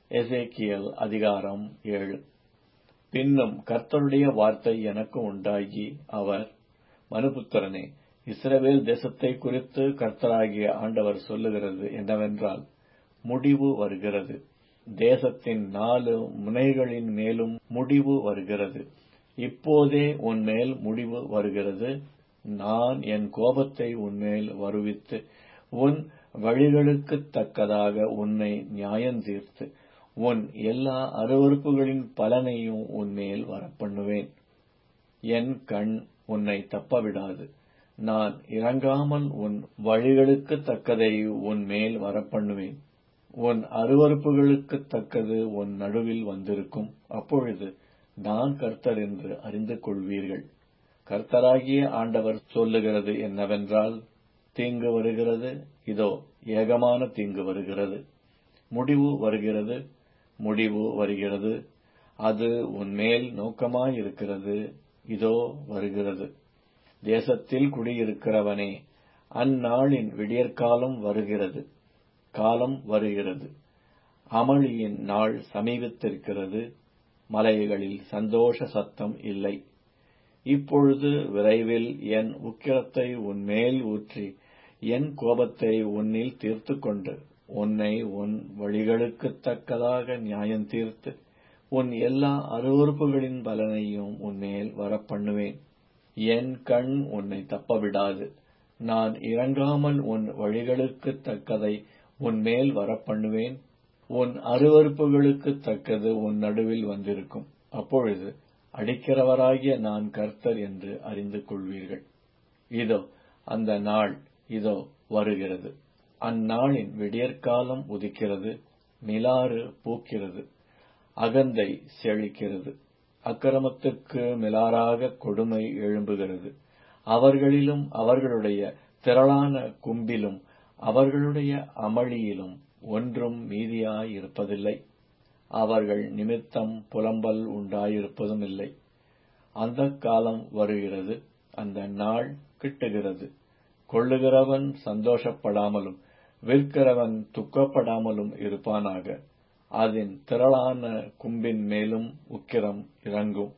எசேக்கியேல் அதிகாரம் ஏழு பின்னும் கர்த்தருடைய வார்த்தை எனக்கு உண்டாகி அவர் மனுபுத்திரனே இஸ்ரவேல் தேசத்தைக் குறித்து கர்த்தராகிய ஆண்டவர் சொல்லுகிறது என்னவென்றால் முடிவு வருகிறது தேசத்தின் நாலு முனைகளின் மேலும் முடிவு வருகிறது இப்போதே உன்மேல் முடிவு வருகிறது நான் என் கோபத்தை உன்மேல் வருவித்து உன் வழிகளுக்குத் தக்கதாக உன்னை நியாயந்தீர்த்து உன் எல்லா அருவருப்புகளின் பலனையும் உன்மேல் வரப்பண்ணுவேன் என் கண் உன்னை தப்பவிடாது நான் இறங்காமல் உன் வழிகளுக்குத் தக்கதை உன்மேல் வரப்பண்ணுவேன் உன் அருவருப்புகளுக்குத் தக்கது உன் நடுவில் வந்திருக்கும் அப்பொழுது நான் கர்த்தர் என்று அறிந்து கொள்வீர்கள் கர்த்தராகிய ஆண்டவர் சொல்லுகிறது என்னவென்றால் தீங்கு வருகிறது இதோ ஏகமான தீங்கு வருகிறது முடிவு வருகிறது முடிவு வருகிறது அது உன்மேல் நோக்கமாயிருக்கிறது இதோ வருகிறது தேசத்தில் குடியிருக்கிறவனே அந்நாளின் விடியற்காலம் வருகிறது காலம் வருகிறது அமளியின் நாள் சமீபித்திருக்கிறது மலைகளில் சந்தோஷ சத்தம் இல்லை இப்பொழுது விரைவில் என் உக்கிரத்தை உன்மேல் ஊற்றி என் கோபத்தை உன்னில் தீர்த்துக்கொண்டு உன்னை உன் வழிகளுக்குத் தக்கதாக நியாயம் தீர்த்து உன் எல்லா அருவறுப்புகளின் பலனையும் உன்மேல் வரப்பண்ணுவேன் என் கண் உன்னை தப்பவிடாது நான் இறங்காமல் உன் வழிகளுக்குத் தக்கதை உன்மேல் வரப்பண்ணுவேன் உன் அருவறுப்புகளுக்குத் தக்கது உன் நடுவில் வந்திருக்கும் அப்பொழுது அடிக்கிறவராகிய நான் கர்த்தர் என்று அறிந்து கொள்வீர்கள் இதோ அந்த நாள் இதோ வருகிறது அந்நாளின் விடியற்காலம் உதிக்கிறது மிலாறு பூக்கிறது அகந்தை செழிக்கிறது அக்கிரமத்துக்கு மிலாறாக கொடுமை எழும்புகிறது அவர்களிலும் அவர்களுடைய திரளான கும்பிலும் அவர்களுடைய அமளியிலும் ஒன்றும் மீதியாயிருப்பதில்லை அவர்கள் நிமித்தம் புலம்பல் உண்டாயிருப்பதும் இல்லை அந்த காலம் வருகிறது அந்த நாள் கிட்டுகிறது கொள்ளுகிறவன் சந்தோஷப்படாமலும் விற்கிறவன் துக்கப்படாமலும் இருப்பானாக அதன் திரளான கும்பின் மேலும் உக்கிரம் இறங்கும்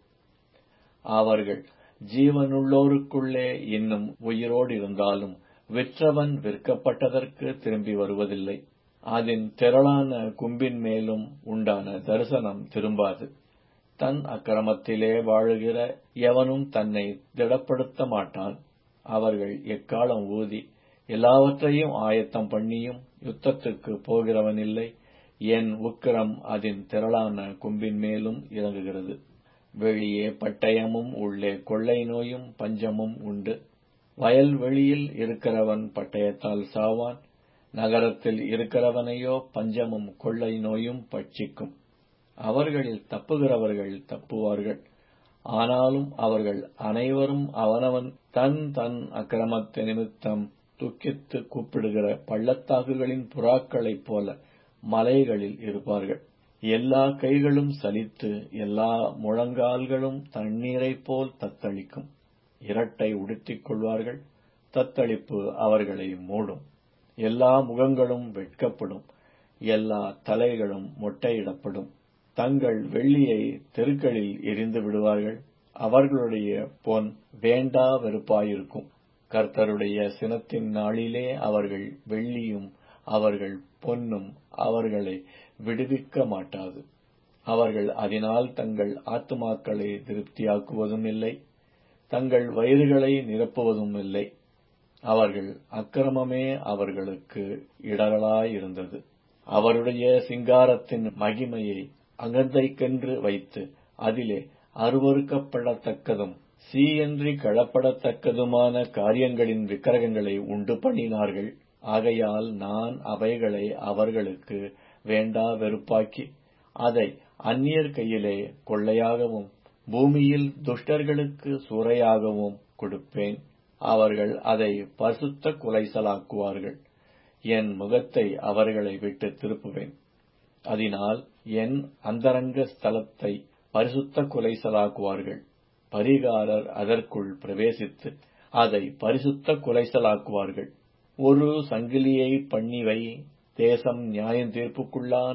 அவர்கள் ஜீவனுள்ளோருக்குள்ளே இன்னும் உயிரோடு இருந்தாலும் விற்றவன் விற்கப்பட்டதற்கு திரும்பி வருவதில்லை அதன் திரளான கும்பின் மேலும் உண்டான தரிசனம் திரும்பாது தன் அக்கிரமத்திலே வாழுகிற எவனும் தன்னை திடப்படுத்த மாட்டான் அவர்கள் எக்காலம் ஊதி எல்லாவற்றையும் ஆயத்தம் பண்ணியும் யுத்தத்துக்கு போகிறவனில்லை என் உக்கிரம் அதன் திரளான கும்பின் மேலும் இறங்குகிறது வெளியே பட்டயமும் உள்ளே கொள்ளை நோயும் பஞ்சமும் உண்டு வயல்வெளியில் இருக்கிறவன் பட்டயத்தால் சாவான் நகரத்தில் இருக்கிறவனையோ பஞ்சமும் கொள்ளை நோயும் பட்சிக்கும் அவர்களில் தப்புகிறவர்கள் தப்புவார்கள் ஆனாலும் அவர்கள் அனைவரும் அவனவன் தன் தன் அக்கிரமத்தை நிமித்தம் துக்கித்து கூப்பிடுகிற பள்ளத்தாக்குகளின் புறாக்களைப் போல மலைகளில் இருப்பார்கள் எல்லா கைகளும் சலித்து எல்லா முழங்கால்களும் தண்ணீரைப் போல் தத்தளிக்கும் இரட்டை உடுத்திக் கொள்வார்கள் தத்தளிப்பு அவர்களை மூடும் எல்லா முகங்களும் வெட்கப்படும் எல்லா தலைகளும் மொட்டையிடப்படும் தங்கள் வெள்ளியை தெருக்களில் எரிந்து விடுவார்கள் அவர்களுடைய பொன் வேண்டா வெறுப்பாயிருக்கும் கர்த்தருடைய சினத்தின் நாளிலே அவர்கள் வெள்ளியும் அவர்கள் பொன்னும் அவர்களை விடுவிக்க மாட்டாது அவர்கள் அதனால் தங்கள் ஆத்துமாக்களை திருப்தியாக்குவதும் இல்லை தங்கள் வயிறுகளை நிரப்புவதும் இல்லை அவர்கள் அக்கிரமமே அவர்களுக்கு இடரலாயிருந்தது அவருடைய சிங்காரத்தின் மகிமையை அகந்தைக்கென்று வைத்து அதிலே அருவறுக்கப்படத்தக்கதும் சீயன்றி களப்படத்தக்கதுமான காரியங்களின் விக்கிரகங்களை உண்டு பண்ணினார்கள் ஆகையால் நான் அவைகளை அவர்களுக்கு வேண்டா வெறுப்பாக்கி அதை அந்நியர் கையிலே கொள்ளையாகவும் பூமியில் துஷ்டர்களுக்கு சூறையாகவும் கொடுப்பேன் அவர்கள் அதை பரிசுத்த குலைசலாக்குவார்கள் என் முகத்தை அவர்களை விட்டு திருப்புவேன் அதனால் என் அந்தரங்க ஸ்தலத்தை பரிசுத்த குலைசலாக்குவார்கள் பரிகாரர் அதற்குள் பிரவேசித்து அதை பரிசுத்த குலைசலாக்குவார்கள் ஒரு சங்கிலியை பண்ணிவை தேசம் நியாயம் தீர்ப்புக்குள்ளான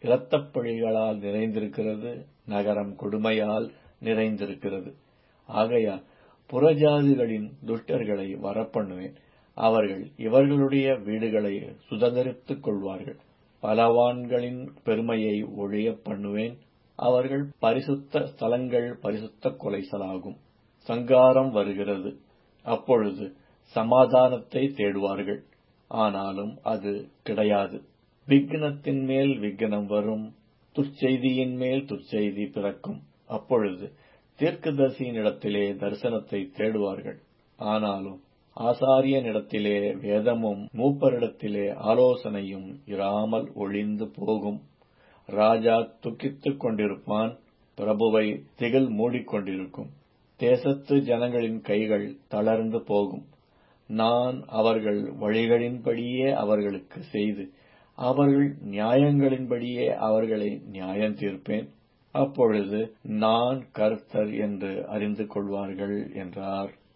இரத்தப்பழிகளால் நிறைந்திருக்கிறது நகரம் கொடுமையால் நிறைந்திருக்கிறது ஆகையால் புறஜாதிகளின் துஷ்டர்களை வரப்பண்ணுவேன் அவர்கள் இவர்களுடைய வீடுகளை சுதந்தரித்துக் கொள்வார்கள் பலவான்களின் பெருமையை ஒழியப் பண்ணுவேன் அவர்கள் பரிசுத்த ஸ்தலங்கள் பரிசுத்த கொலைசலாகும் சங்காரம் வருகிறது அப்பொழுது சமாதானத்தை தேடுவார்கள் ஆனாலும் அது கிடையாது விக்னத்தின் மேல் விக்னம் வரும் துர்ச்செய்தியின் மேல் துர்ச்செய்தி பிறக்கும் அப்பொழுது தீர்க்கதரிசியினிடத்திலே தரிசனத்தை தேடுவார்கள் ஆனாலும் ஆசாரியனிடத்திலே வேதமும் மூப்பரிடத்திலே ஆலோசனையும் இராமல் ஒளிந்து போகும் ராஜா துக்கித்துக் கொண்டிருப்பான் பிரபுவை திகில் மூடிக்கொண்டிருக்கும் தேசத்து ஜனங்களின் கைகள் தளர்ந்து போகும் நான் அவர்கள் வழிகளின்படியே அவர்களுக்கு செய்து அவர்கள் நியாயங்களின்படியே அவர்களை நியாயம் தீர்ப்பேன் அப்பொழுது நான் கர்த்தர் என்று அறிந்து கொள்வார்கள் என்றார்